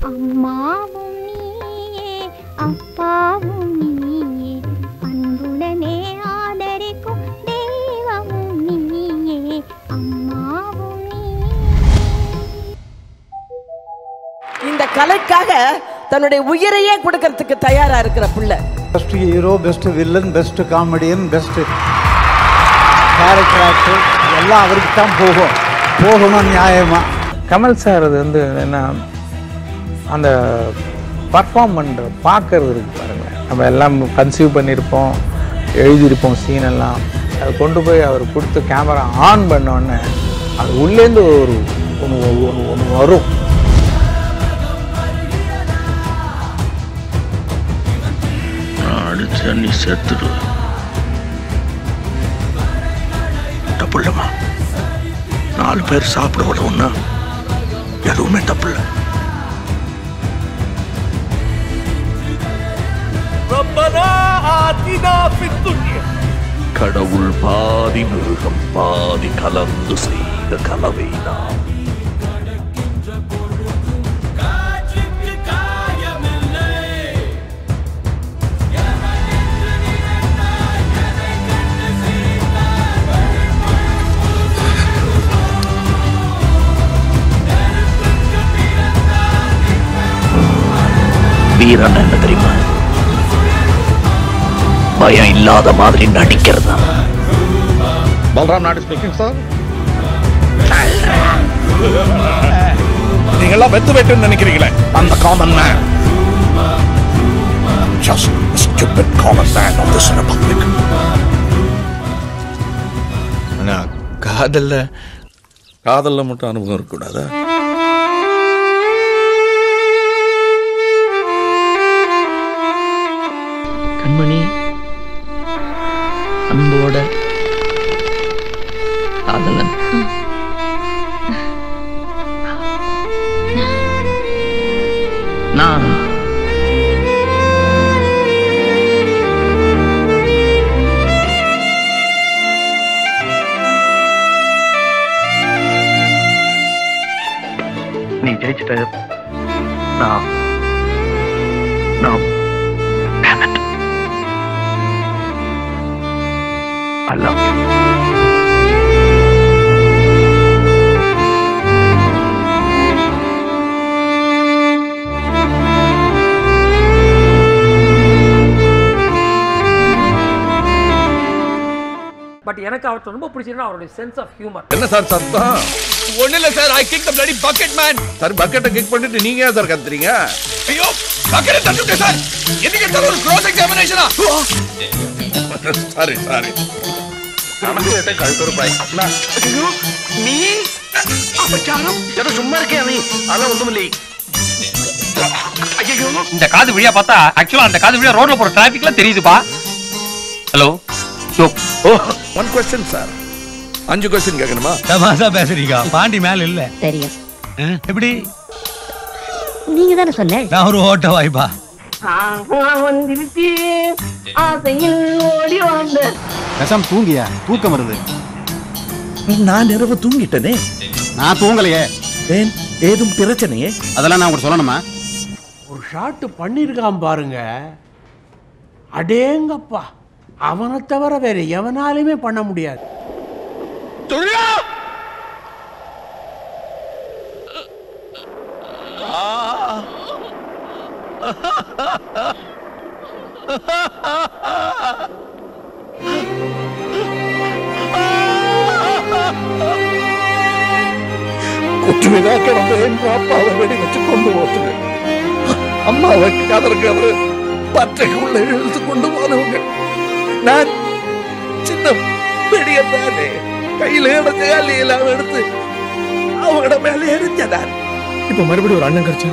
அம்மாவும் நீயே அப்பாவும் நீயே அன்புடனே ஆதரிக்கும் தெய்வமும் நீயே அம்மாவும் நீயே இந்த கலைக்காக தன்னுடைய உயிரையே கொடுக்கறதுக்கு தயாரா இருக்கிற பிள்ளை best hero best villain best comedian best character actor எல்லாம் அவருக்கு தான் போகும் போகணும் நியாயமா கமல் சார் அது வந்து என்ன அந்த பர்ஃபார்ம் பண்ணுற பார்க்கறது இருக்கு பாருங்க நம்ம எல்லாம் கன்சீவ் பண்ணியிருப்போம் எழுதியிருப்போம் சீன் எல்லாம் அதை கொண்டு போய் அவர் கொடுத்து கேமரா ஆன் பண்ண உடனே அது உள்ளேருந்து ஒரு ஒன்று ஒன்று ஒன்று வரும் நான் அடிச்சா நீ செத்துடுவ தப்பு இல்லைம்மா நாலு பேர் சாப்பிட விடவுன்னா எதுவுமே தப்பு இல்லை கடவுள் பாதி மிருகம் பாதி கலந்து செய்த கலவை நாம் வீரன் என்ன தெரியுமா பயம் இல்லாத மாதிரி நடிக்கிறதா பல்ராம் நாடு ஸ்பீக்கிங் சார் நீங்கெல்லாம் வெத்து வெட்டுன்னு நினைக்கிறீங்களே அந்த common man just a stupid common man of this republic ஆனா காதல்ல காதல்ல மட்டும் அனுபவம் இருக்கக்கூடாதா கண்மணி அன்போட காதலன் நான் நீ ஜெயிச்சிட்ட நான் நான் damn it. I love you. But எனக்கு அவர்கிட்ட ரொம்ப பிடிச்சிருந்தா அவருடைய சென்ஸ் ஆஃப் ஹியூமர் என்ன சார் சத்தம் ஒண்ணு இல்ல sir I kick the bloody bucket man sir பக்கெட்டை கிக் பண்ணிட்டு நீங்க ஏன் சார் கத்துறீங்க ஐயோ பக்கெட்டை தட்டுட்டேன் சார் என்னங்க சார் ஒரு க்ளோஸ் எக்ஸாமினேஷனா சாரி சாரி நீ அபச்சாரம் ஏதோ சும்மா இருக்கே நீ அதெல்லாம் ஒண்ணும் இல்லை ஐயோ இந்த காது வழியா பார்த்தா ஆக்சுவலா அந்த காது வழியா ரோட்ல போற டிராபிக்ல தெரியுதுப்பா hello oh one question sir அஞ்சு கொஸ்டின் கேட்கணுமா தமாசா பேசுறீங்க பாண்டி மேல இல்ல தெரியும் எப்படி நீங்க தானே சொன்ன நான் ஒரு ஓட்ட வாய்ப்பா விஷம் தூங்கியா தூக்கம் வருது நான் இரவு தூங்கிட்டனே நான் தூங்கலையே ஏன் ஏதும் பிரச்சனையே அதெல்லாம் நான் உங்களுக்கு சொல்லணுமா ஒரு ஷாட்டு பண்ணியிருக்கான் பாருங்க அடேங்கப்பா அவனை தவிர வேற எவனாலுமே பண்ண முடியாது குற்றுவிழா கிடந்த என் அப்பாவை வெடி வச்சு கொண்டு போச்சுங்க அம்மாவை கதற்கவர் பற்றைக்குள்ள இழுத்து கொண்டு போனவங்க நான் சின்ன வெடியத்தானே கையில எடுத்து அள்ளியில எடுத்து அவங்களோட மேல எரிஞ்சதான் இப்ப மறுபடியும் ஒரு அண்ணன் கிடைச்சா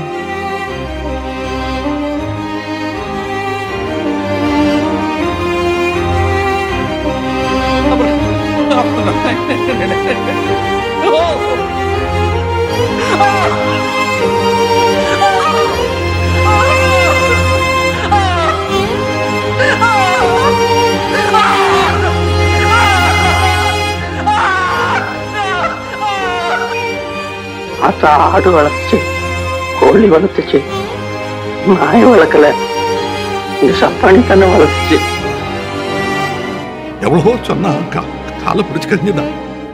ஆத்தா ஆடு வளர்ச்சி கோழி வளர்த்துச்சு நாய் வளர்க்கல இந்த சப்பானி தானே வளர்த்துச்சு எவ்வளவோ சொன்னா கா- காலை பிடிச்சு கஞ்சிதான்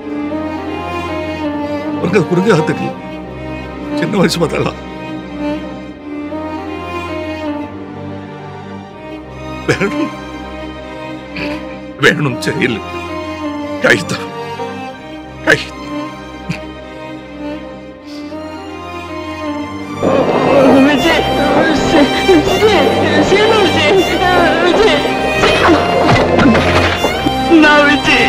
உனக்கு அது புரிஞ்சா தெரியல சின்ன வயசு பார்த்தா வேணும் வேணும் சரியில்லை கைதான் கை விஜய் சீனு விஜய் விஜய் நான் விஜய்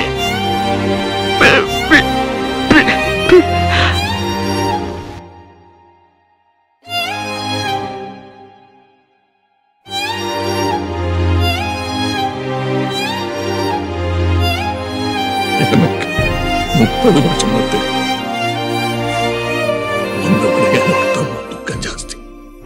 எனக்கு முப்பது வருஷமா தெரியும் அந்த விட எனக்கு தான் துக்கம் ஜாஸ்தி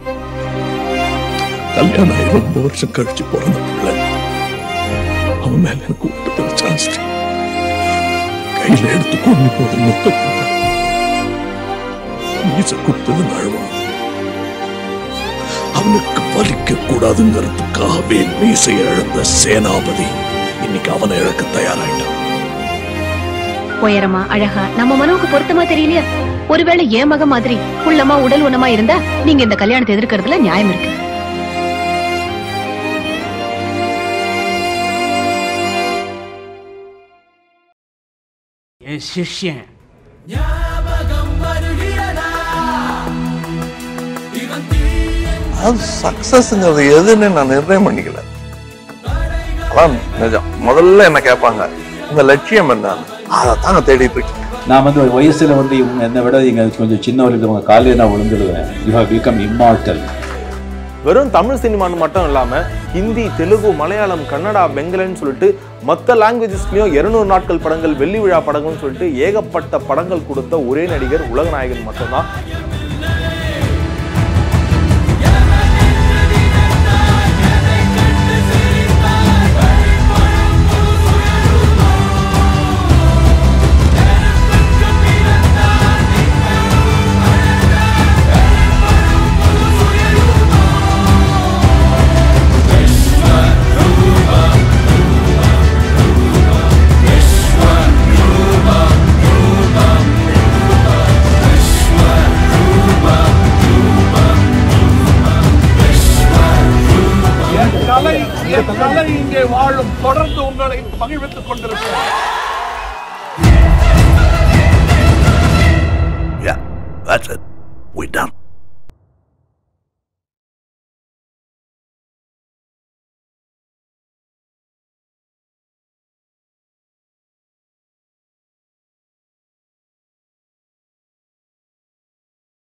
கல்யாணம் ஆகி ரொம்ப வருஷம் கழிச்சு பிறந்த பிள்ளை அவன் மேல எனக்கு ஒட்டுதல் ஜாஸ்தி கையில எடுத்து கொண்டு போது முத்த மீச குத்துது அழுவான் அவனுக்கு வலிக்க கூடாதுங்கிறதுக்காகவே மீசை இழந்த சேனாபதி இன்னைக்கு அவனை இழக்க தயாராயிட்டான் உயரமா அழகா நம்ம மனோவுக்கு பொருத்தமா தெரியலையா ஒருவேளை என் மக மாதிரி குள்ளமா உடல் உணமா இருந்தா நீங்க இந்த கல்யாணத்தை எதிர்க்கிறதுல நியாயம் இருக்கு என் சிஷ்யன் அது சக்சஸ்ங்கிறது எதுன்னு நான் நிர்ணயம் பண்ணிக்கல அதான் நிஜம் முதல்ல என்ன கேட்பாங்க உங்க லட்சியம் என்ன அதை தாங்க தேடிட்டு இருக்கேன் நான் வந்து ஒரு வயசுல வந்து இவங்க என்னை விட இங்க கொஞ்சம் சின்னவர் இருக்கிறவங்க காலையில் நான் விழுந்துடுவேன் யூ ஹவ் பிகம் இம்மார்டல் வெறும் தமிழ் சினிமான்னு மட்டும் இல்லாம ஹிந்தி தெலுங்கு மலையாளம் கன்னடா பெங்கலன்னு சொல்லிட்டு மற்ற லாங்குவேஜஸ்லயும் இருநூறு நாட்கள் படங்கள் வெள்ளி விழா படங்கள்னு சொல்லிட்டு ஏகப்பட்ட படங்கள் கொடுத்த ஒரே நடிகர் உலகநாயகன் மட்டும்தான் என் கலை என் கலை இங்கே வாழும் தொடர்ந்து உங்களை மகிழ்வித்துக் கொண்டிருக்கிறேன் Yeah, that's it. We done.